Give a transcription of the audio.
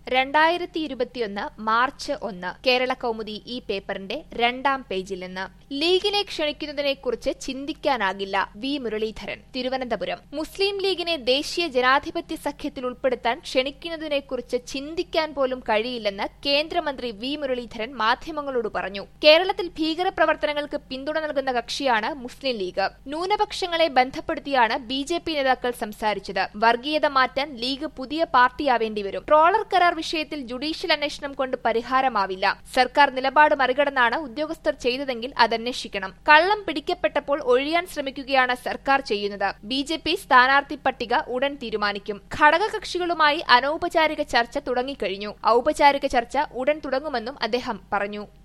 രണ്ടായിരത്തി ഇരുപത്തിയൊന്ന് മാർച്ച് ഒന്ന് കേരള കൗമുദി ഈ പേപ്പറിന്റെ രണ്ടാം പേജിൽ നിന്ന് ലീഗിനെ ക്ഷണിക്കുന്നതിനെക്കുറിച്ച് ചിന്തിക്കാനാകില്ല വി മുരളീധരൻ തിരുവനന്തപുരം മുസ്ലിം ലീഗിനെ ദേശീയ ജനാധിപത്യ സഖ്യത്തിൽ ഉൾപ്പെടുത്താൻ ക്ഷണിക്കുന്നതിനെക്കുറിച്ച് ചിന്തിക്കാൻ പോലും കഴിയില്ലെന്ന് കേന്ദ്രമന്ത്രി വി മുരളീധരൻ മാധ്യമങ്ങളോട് പറഞ്ഞു കേരളത്തിൽ ഭീകരപ്രവർത്തനങ്ങൾക്ക് പിന്തുണ നൽകുന്ന കക്ഷിയാണ് മുസ്ലിം ലീഗ് ന്യൂനപക്ഷങ്ങളെ ബന്ധപ്പെടുത്തിയാണ് ബി ജെ പി നേതാക്കൾ സംസാരിച്ചത് വർഗീയത മാറ്റാൻ ലീഗ് പുതിയ പാർട്ടിയാവേണ്ടി വരും ട്രോളർ കരാർ വിഷയത്തിൽ ജുഡീഷ്യൽ അന്വേഷണം കൊണ്ട് പരിഹാരമാവില്ല സർക്കാർ നിലപാട് മറികടന്നാണ് ഉദ്യോഗസ്ഥർ ചെയ്തതെങ്കിൽ അതന്വേഷിക്കണം കള്ളം പിടിക്കപ്പെട്ടപ്പോൾ ഒഴിയാൻ ശ്രമിക്കുകയാണ് സർക്കാർ ചെയ്യുന്നത് ബി ജെ പി സ്ഥാനാർത്ഥി പട്ടിക ഉടൻ തീരുമാനിക്കും ഘടകകക്ഷികളുമായി അനൌപചാരിക ചർച്ച തുടങ്ങിക്കഴിഞ്ഞു ഔപചാരിക ചർച്ച ഉടൻ തുടങ്ങുമെന്നും അദ്ദേഹം പറഞ്ഞു